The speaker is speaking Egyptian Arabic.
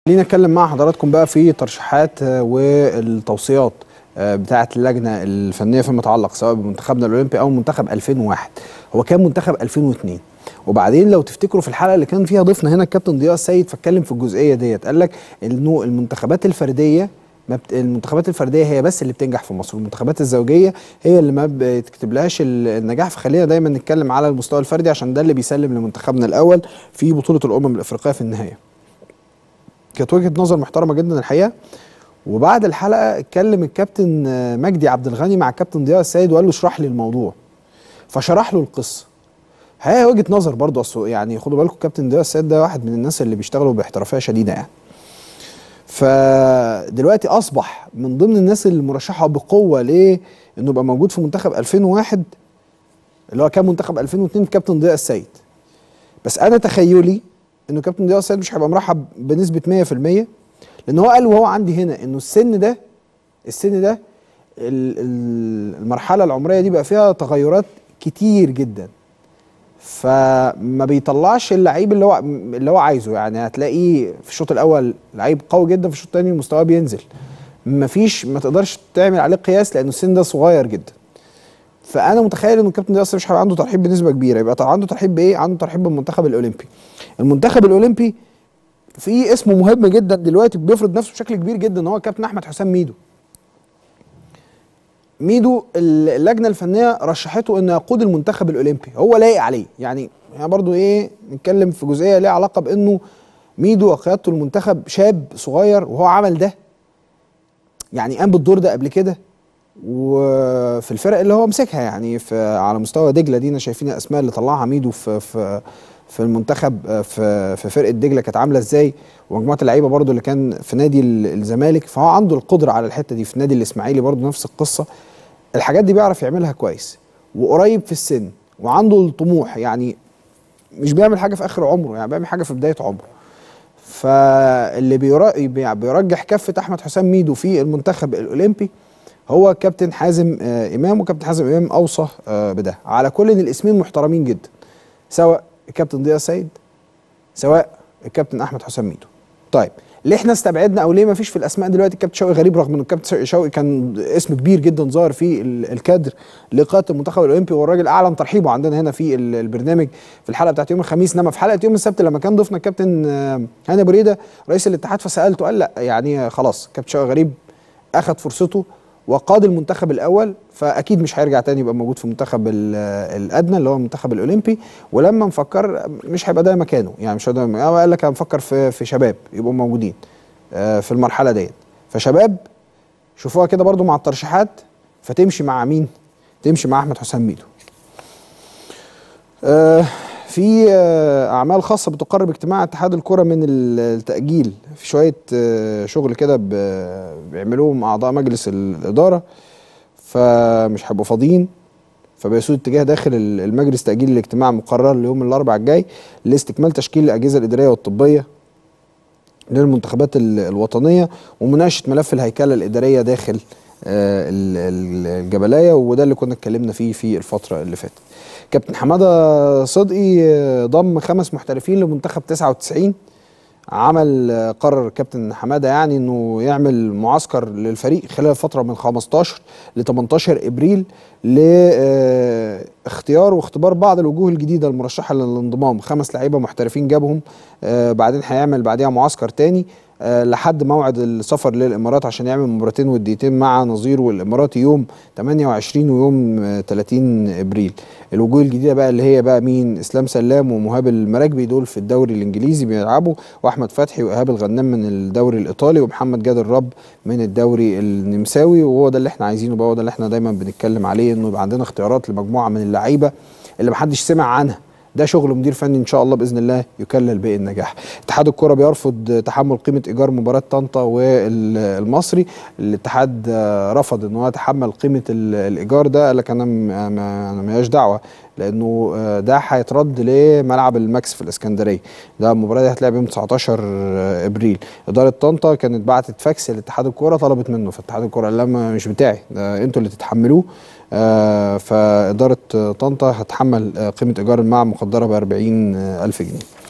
خلينا نتكلم مع حضراتكم بقى في ترشيحات والتوصيات بتاعه اللجنه الفنيه فيما يتعلق سواء بمنتخبنا الاولمبي او منتخب 2001 هو كان منتخب 2002 وبعدين لو تفتكروا في الحلقه اللي كان فيها ضيفنا هنا الكابتن ضياء السيد فاتكلم في الجزئيه ديت قال لك انه المنتخبات الفرديه ما بت... المنتخبات الفرديه هي بس اللي بتنجح في مصر المنتخبات الزوجيه هي اللي ما بتكتبلهاش النجاح فخلينا دايما نتكلم على المستوى الفردي عشان ده اللي بيسلم لمنتخبنا الاول في بطوله الامم الافريقيه في النهايه كانت وجهه نظر محترمه جدا الحقيقه وبعد الحلقه اتكلم الكابتن مجدي عبد الغني مع الكابتن ضياء السيد وقال له اشرح لي الموضوع فشرح له القصه هي وجهه نظر برضه اصل يعني خدوا بالكم الكابتن ضياء السيد ده واحد من الناس اللي بيشتغلوا باحترافيه شديده يعني فدلوقتي اصبح من ضمن الناس المرشحه بقوه ليه انه يبقى موجود في منتخب 2001 اللي هو كان منتخب 2002 الكابتن ضياء السيد بس انا تخيلي انه كابتن ضياء السيد مش هيبقى مرحب بنسبه 100% لان هو قال وهو عندي هنا انه السن ده السن ده المرحله العمريه دي بقى فيها تغيرات كتير جدا فما بيطلعش اللعيب اللي هو اللي هو عايزه يعني هتلاقيه في الشوط الاول لعيب قوي جدا في الشوط الثاني مستواه بينزل مفيش ما تقدرش تعمل عليه قياس لانه السن ده صغير جدا فانا متخيل انه الكابتن ده مش هيبقى عنده ترحيب بنسبه كبيره يبقى طبعا عنده ترحيب بايه عنده ترحيب بالمنتخب الاولمبي المنتخب الاولمبي في اسمه مهم جدا دلوقتي بيفرض نفسه بشكل كبير جدا هو كابتن احمد حسام ميدو ميدو اللجنه الفنيه رشحته انه يقود المنتخب الاولمبي هو لايق عليه يعني يعني برضو ايه نتكلم في جزئيه ليها علاقه بانه ميدو وقيادته المنتخب شاب صغير وهو عمل ده يعني قام بالدور ده قبل كده وفي الفرق اللي هو مسكها يعني في على مستوى دجله دينا شايفين الاسماء اللي طلعها ميدو في في في المنتخب في في فرقه دجله كانت عامله ازاي ومجموعه اللعيبه برضو اللي كان في نادي الزمالك فهو عنده القدره على الحته دي في نادي الاسماعيلي برضو نفس القصه الحاجات دي بيعرف يعملها كويس وقريب في السن وعنده الطموح يعني مش بيعمل حاجه في اخر عمره يعني بيعمل حاجه في بدايه عمره فاللي بيرجح كفه احمد حسام ميدو في المنتخب الاولمبي هو كابتن حازم امام وكابتن حازم امام اوصى بده على كل ان الاسمين محترمين جدا سواء الكابتن ضياء السيد سواء الكابتن احمد حسام ميدو طيب ليه احنا استبعدنا او ليه ما فيش في الاسماء دلوقتي الكابتن شوقي غريب رغم انه الكابتن شوقي كان اسم كبير جدا ظاهر في الكادر لقاءه المنتخب الاولمبي والراجل اعلن ترحيبه عندنا هنا في البرنامج في الحلقه بتاعت يوم الخميس انما في حلقه يوم السبت لما كان ضيفنا الكابتن هاني بريده رئيس الاتحاد فسالته قال لا يعني خلاص كابتن شوقي غريب اخذ فرصته وقاد المنتخب الاول فاكيد مش هيرجع تاني يبقى موجود في المنتخب الادنى اللي هو المنتخب الاولمبي ولما نفكر مش هيبقى ده مكانه يعني مش ده قال لك هنفكر في في شباب يبقوا موجودين في المرحله ديت فشباب شوفوها كده برضو مع الترشيحات فتمشي مع مين تمشي مع احمد حسام ميدو في اعمال خاصه بتقرب اجتماع اتحاد الكره من التاجيل في شويه شغل كده بيعملوهم اعضاء مجلس الاداره فمش هيبقوا فاضيين فبيسود اتجاه داخل المجلس تاجيل الاجتماع مقرر ليوم الاربعاء الجاي لاستكمال تشكيل الاجهزه الاداريه والطبيه للمنتخبات الوطنيه ومناقشه ملف الهيكله الاداريه داخل الجبلايه وده اللي كنا اتكلمنا فيه في الفتره اللي فاتت. كابتن حماده صدقي ضم خمس محترفين لمنتخب 99 عمل قرر كابتن حماده يعني انه يعمل معسكر للفريق خلال فتره من 15 ل 18 ابريل لاختيار واختبار بعض الوجوه الجديده المرشحه للانضمام خمس لعيبه محترفين جابهم بعدين هيعمل بعدها معسكر تاني لحد موعد السفر للامارات عشان يعمل مباراتين وديتين مع نظيره الاماراتي يوم 28 ويوم 30 ابريل الوجوه الجديده بقى اللي هي بقى مين اسلام سلام ومهاب المراكبي دول في الدوري الانجليزي بيلعبوا واحمد فتحي وايهاب الغنام من الدوري الايطالي ومحمد جاد الرب من الدوري النمساوي وهو ده اللي احنا عايزينه بقى هو ده اللي احنا دايما بنتكلم عليه انه يبقى عندنا اختيارات لمجموعه من اللعيبه اللي محدش سمع عنها ده شغل مدير فني ان شاء الله باذن الله يكلل بالنجاح اتحاد الكره بيرفض تحمل قيمه ايجار مباراه طنطا والمصري الاتحاد رفض ان هو يتحمل قيمه الايجار ده قال لك انا انا ماليش دعوه لانه ده هيترد لملعب الماكس في الاسكندريه ده المباراه دي هتلعب يوم 19 ابريل اداره طنطا كانت بعتت فاكس لاتحاد الكوره طلبت منه فاتحاد الكوره قال لها مش بتاعي ده انتوا اللي تتحملوه آه فاداره طنطا هتحمل قيمه ايجار الملعب مقدره ب 40 الف جنيه